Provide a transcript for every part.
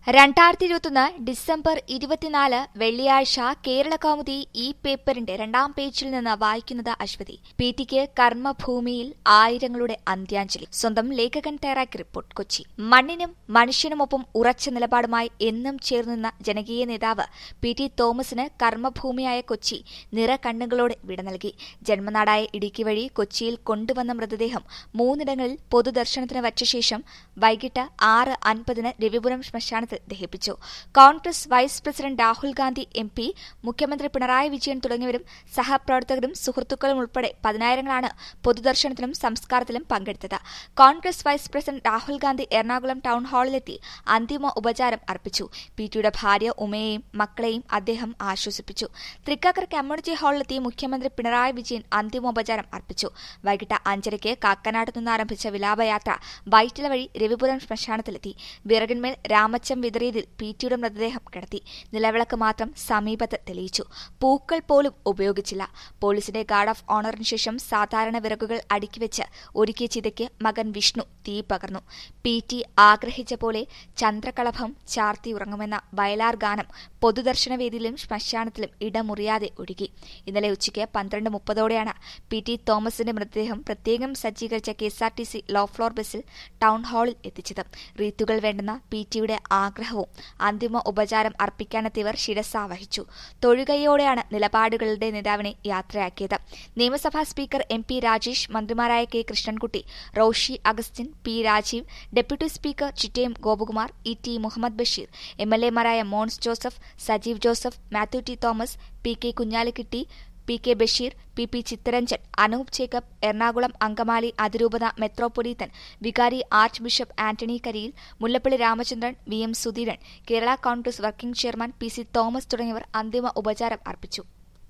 രണ്ടായിരത്തി ഇരുപത്തൊന്ന് ഡിസംബർ ഇരുപത്തിനാല് വെള്ളിയാഴ്ച കേരള കൗമുദി ഈ പേപ്പറിന്റെ രണ്ടാം പേജിൽ നിന്ന് വായിക്കുന്നത് അശ്വതി പി ടിക്ക് കർമ്മഭൂമിയിൽ ആയിരങ്ങളുടെ അന്ത്യാഞ്ജലി സ്വന്തം ലേഖകൻ തയ്യാറാക്കി റിപ്പോർട്ട് കൊച്ചി മണ്ണിനും മനുഷ്യനുമൊപ്പം ഉറച്ച നിലപാടുമായി എന്നും ചേർന്നുനിന്ന ജനകീയ നേതാവ് പി ടി തോമസിന് കർമ്മഭൂമിയായ കൊച്ചി നിറകണ്ണുകളോടെ വിട നൽകി ജന്മനാടായ ഇടുക്കി വഴി കൊച്ചിയിൽ കൊണ്ടുവന്ന മൃതദേഹം മൂന്നിടങ്ങളിൽ പൊതുദർശനത്തിന് വച്ച ശേഷം വൈകിട്ട് ആറ് അൻപതിന് രവിപുരം ശ്മശാനത്തിൽ ദഹിപ്പിച്ചു Congress vice president Rahul Gandhi M P മുഖ്യമന്ത്രി പിണറായി വിജയൻ തുടങ്ങിയവരും സഹപ്രവർത്തകരും സുഹൃത്തുക്കളും ഉൾപ്പെടെ പതിനായിരങ്ങളാണ് പൊതുദർശനത്തിലും സംസ്കാരത്തിലും പങ്കെടുത്തത് Congress vice president Rahul Gandhi Ernakulam town ഹാളിലെത്തി അന്തിമ ഉപചാരം അർപ്പിച്ചു പി ടിയുടെ ഭാര്യ ഉമയെയും മക്കളെയും അദ്ദേഹം ആശ്വസിപ്പിച്ചു തൃക്കാക്കര കമ്മ്യൂണിറ്റി ഹാളിലെത്തി മുഖ്യമന്ത്രി പിണറായി വിജയൻ അന്തിമോപചാരം അർപ്പിച്ചു വൈകിട്ട് അഞ്ചരയ്ക്ക് കാക്കനാട് നിന്ന് ആരംഭിച്ച വിലാപയാത്ര വൈറ്റില വഴി രവിപുരം ശ്മശാനത്തിലെത്തി വിറകിന്മേൽ രാമച്ചം വിതറിയതിൽ പി ടിയുടെ മൃതദേഹം കിടത്തി നിലവിളക്ക് മാത്രം സമീപത്ത് തെളിയിച്ചു പൂക്കൾ പോലും ഉപയോഗിച്ചില്ല പോലീസിന്റെ ഗാർഡ് ഓഫ് ഓണറിന് ശേഷം സാധാരണ വിറകുകൾ അടുക്കിവെച്ച് ഒരുക്കിയ ചിതയ്ക്ക് മകൻ വിഷ്ണു തീ പകർന്നു പി ടി ആഗ്രഹിച്ച പോലെ ചന്ദ്രകളഭം ചാർത്തി ഉറങ്ങുമെന്ന വയലാർ ഗാനം പൊതുദർശന വേദിയിലും ശ്മശാനത്തിലും ഇടമുറിയാതെ ഒഴുകി ഇന്നലെ ഉച്ചയ്ക്ക് പന്ത്രണ്ട് മുപ്പതോടെയാണ് പി ടി തോമസിന്റെ മൃതദേഹം പ്രത്യേകം സജ്ജീകരിച്ച K S R T C low floor ബസ്സിൽ ടൗൺ ഹാളിൽ എത്തിച്ചത് റീത്തുകൾ വേണ്ടെന്ന പി ടിയുടെ ആഗ്രഹവും അന്തിമ ഉപചാരം അർപ്പിക്കാനെത്തിയവർ ശിരസ വഹിച്ചു തൊഴുകയോടെയാണ് നിലപാടുകളുടെ നേതാവിനെ യാത്രയാക്കിയത് നിയമസഭാ സ്പീക്കർ എം പി രാജേഷ് മന്ത്രിമാരായ K Krishnankutty Roshi Augustine P Rajeev deputy speaker Chittayam Gopakumar E T Muhammad Basheer M L എമാരായ Mons Joseph Sajeev Joseph Mathew T Thomas P K Kunhalikutty P K Basheer P P Chitharanjan Anoop Jacob Ernakulam Angamaly അതിരൂപത മെത്രോപൊലീത്തൻ വികാരി archbishop Antony Kariyil Mullappally Ramachandran V M Sudheeran Kerala Congress working chairman P C Thomas തുടങ്ങിയവർ അന്തിമ ഉപചാരം അർപ്പിച്ചു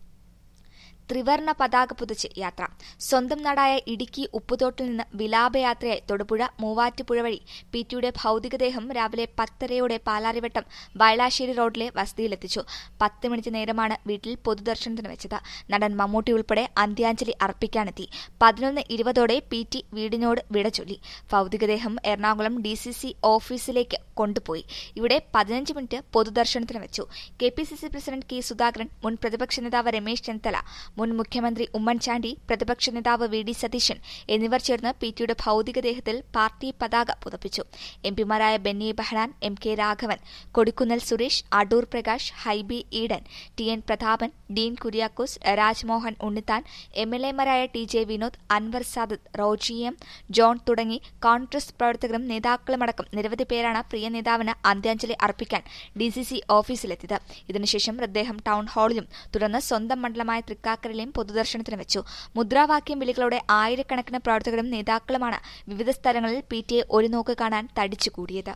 ത്രിവർണ പതാക പുതച്ച് യാത്ര സ്വന്തം നാടായ ഇടുക്കി ഉപ്പുതോട്ടിൽ നിന്ന് വിലാപയാത്രയായി തൊടുപുഴ മൂവാറ്റുപുഴ വഴി പി ടിയുടെ ഭൌതികദേഹം രാവിലെ പത്തരയോടെ പാലാരിവട്ടം വയലാശ്ശേരി റോഡിലെ വസതിയിലെത്തിച്ചു പത്ത് മിനിറ്റ് നേരമാണ് വീട്ടിൽ പൊതുദർശനത്തിന് വെച്ചത് നടൻ മമ്മൂട്ടി ഉൾപ്പെടെ അന്ത്യാഞ്ജലി അർപ്പിക്കാനെത്തി പതിനൊന്ന് ഇരുപതോടെ പി ടി വീടിനോട് വിട ചൊല്ലി ഭൌതികദേഹം എറണാകുളം ഡി സി സി ഓഫീസിലേക്ക് കൊണ്ടുപോയി ഇവിടെ പതിനഞ്ച് മിനിറ്റ് പൊതുദർശനത്തിന് വെച്ചു K P C C president K Sudhakaran മുൻ പ്രതിപക്ഷ നേതാവ് രമേശ് ചെന്നിത്തല മുൻ മുഖ്യമന്ത്രി ഉമ്മൻചാണ്ടി പ്രതിപക്ഷ നേതാവ് വി ഡി സതീശൻ എന്നിവർ ചേർന്ന് പി ടിയുടെ ഭൌതികദേഹത്തിൽ പാർട്ടി പതാക പുതപ്പിച്ചു എംപിമാരായ Benny Behanan M K Raghavan Kodikunnil Suresh Adoor Prakash Hibi Eden T N Prathapan Dean Kuriakose Rajmohan Unnithan M L എമാരായ T J Vinod Anwar Sadath Roji M John തുടങ്ങി കോൺഗ്രസ് പ്രവർത്തകരും നേതാക്കളുമടക്കം നിരവധി പേരാണ് പ്രിയ നേതാവിന് അന്ത്യാഞ്ജലി അർപ്പിക്കാൻ ഡി സി സി ഓഫീസിലെത്തിയത് ഇതിനുശേഷം മൃതദേഹം ടൗൺ ഹാളിലും തുടർന്ന് സ്വന്തം മണ്ഡലമായ തൃക്കാക്കരയിലെയും പൊതുദർശനത്തിന് വെച്ചു മുദ്രാവാക്യം വിളികളോടെ ആയിരക്കണക്കിന് പ്രവർത്തകരും നേതാക്കളുമാണ് വിവിധ സ്ഥലങ്ങളിൽ പി ടി എ ഒരു നോക്ക് കാണാൻ തടിച്ചുകൂടിയത്